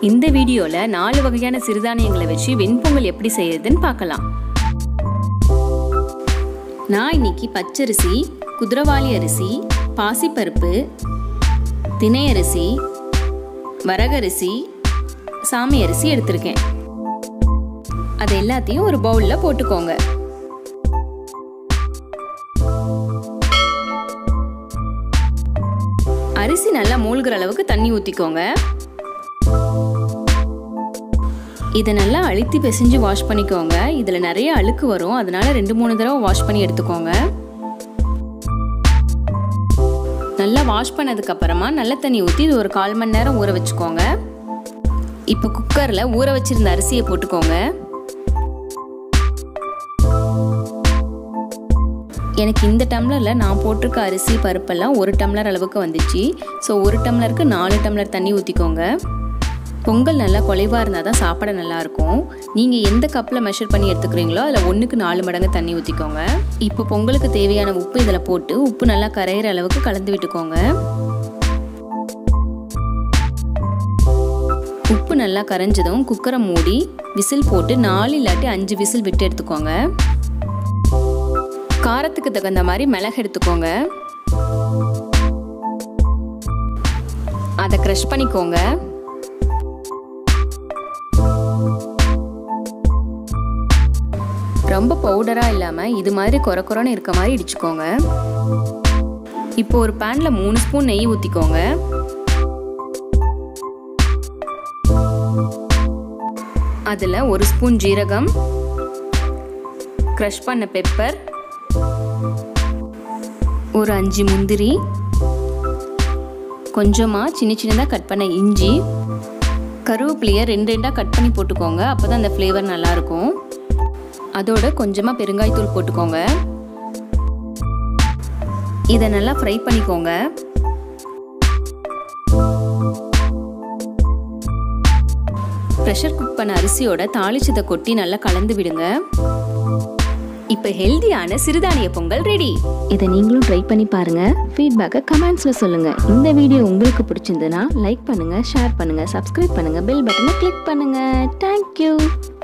இந்த வீடியோவில் நாலு வகையான சிறுதானியங்களை வச்சு வெண்பொங்கல் எப்படி செய்யறதுன்னு பார்க்கலாம் நான் இன்னைக்கு பச்சரிசி குதிரவாளி அரிசி பாசிப்பருப்பு தினை அரிசி வரகரிசி சாமி அரிசி எடுத்திருக்கேன் அது எல்லாத்தையும் ஒரு பவுலில் போட்டுக்கோங்க அரிசி நல்லா மூழ்கிற அளவுக்கு தண்ணி ஊற்றிக்கோங்க இதை நல்லா அழுத்தி பிசைஞ்சு வாஷ் பண்ணிக்கோங்க இதில் நிறைய அழுக்கு வரும் அதனால ரெண்டு மூணு தடவை வாஷ் பண்ணி எடுத்துக்கோங்க நல்லா வாஷ் பண்ணதுக்கு அப்புறமா நல்ல தண்ணி ஊற்றி இது ஒரு கால் மணி நேரம் ஊற வச்சுக்கோங்க இப்போ குக்கரில் ஊற வச்சிருந்த அரிசியை போட்டுக்கோங்க எனக்கு இந்த டம்ளரில் நான் போட்டிருக்க அரிசி பருப்பெல்லாம் ஒரு டம்ளர் அளவுக்கு வந்துச்சு ஸோ ஒரு டம்ளருக்கு நாலு டம்ளர் தண்ணி ஊற்றிக்கோங்க பொங்கல் நல்லா குலைவாக இருந்தால் தான் சாப்பிட நல்லாயிருக்கும் நீங்கள் எந்த கப்பில் மெஷர் பண்ணி எடுத்துக்கிறீங்களோ அதில் ஒன்றுக்கு நாலு மடங்கு தண்ணி ஊற்றிக்கோங்க இப்போ பொங்கலுக்கு தேவையான உப்பு இதில் போட்டு உப்பு நல்லா கரையிற அளவுக்கு கலந்து விட்டுக்கோங்க உப்பு நல்லா கரைஞ்சதும் குக்கரை மூடி விசில் போட்டு நாலு இல்லாட்டி அஞ்சு விசில் விட்டு எடுத்துக்கோங்க காரத்துக்கு தகுந்த மாதிரி மிளகு எடுத்துக்கோங்க அதை க்ரஷ் பண்ணிக்கோங்க ரொம்ப பவுடராக இல்லாமல் இது மாதிரி குறை குறைன்னு இருக்க மாதிரி இடிச்சுக்கோங்க இப்போ ஒரு பேனில் மூணு ஸ்பூன் நெய் ஊற்றிக்கோங்க அதில் ஒரு ஸ்பூன் ஜீரகம் க்ரஷ் பண்ண பெப்பர் ஒரு அஞ்சு முந்திரி கொஞ்சமாக சின்ன சின்னதாக கட் பண்ண இஞ்சி கருவேப்பிலையை ரெண்டு ரெண்டாக கட் பண்ணி போட்டுக்கோங்க அப்போ தான் அந்த ஃப்ளேவர் நல்லாயிருக்கும் அதோட கொஞ்சமாக பெருங்காயத்தூள் போட்டுக்கோங்க இதை நல்லா ஃப்ரை பண்ணிக்கோங்க ப்ரெஷர் குக் பண்ண அரிசியோட தாளிச்சதை கொட்டி நல்லா கலந்து விடுங்க இப்போ ஹெல்தியான சிறுதானிய பொங்கல் ரெடி இதை நீங்களும் ட்ரை பண்ணி பாருங்க ஃபீட்பேக்கை கமெண்ட்ஸில் சொல்லுங்க இந்த வீடியோ உங்களுக்கு பிடிச்சிருந்ததுன்னா லைக் பண்ணுங்க ஷேர் பண்ணுங்க சப்ஸ்கிரைப் பண்ணுங்க பெல் பட்டனை கிளிக் பண்ணுங்க தேங்க்யூ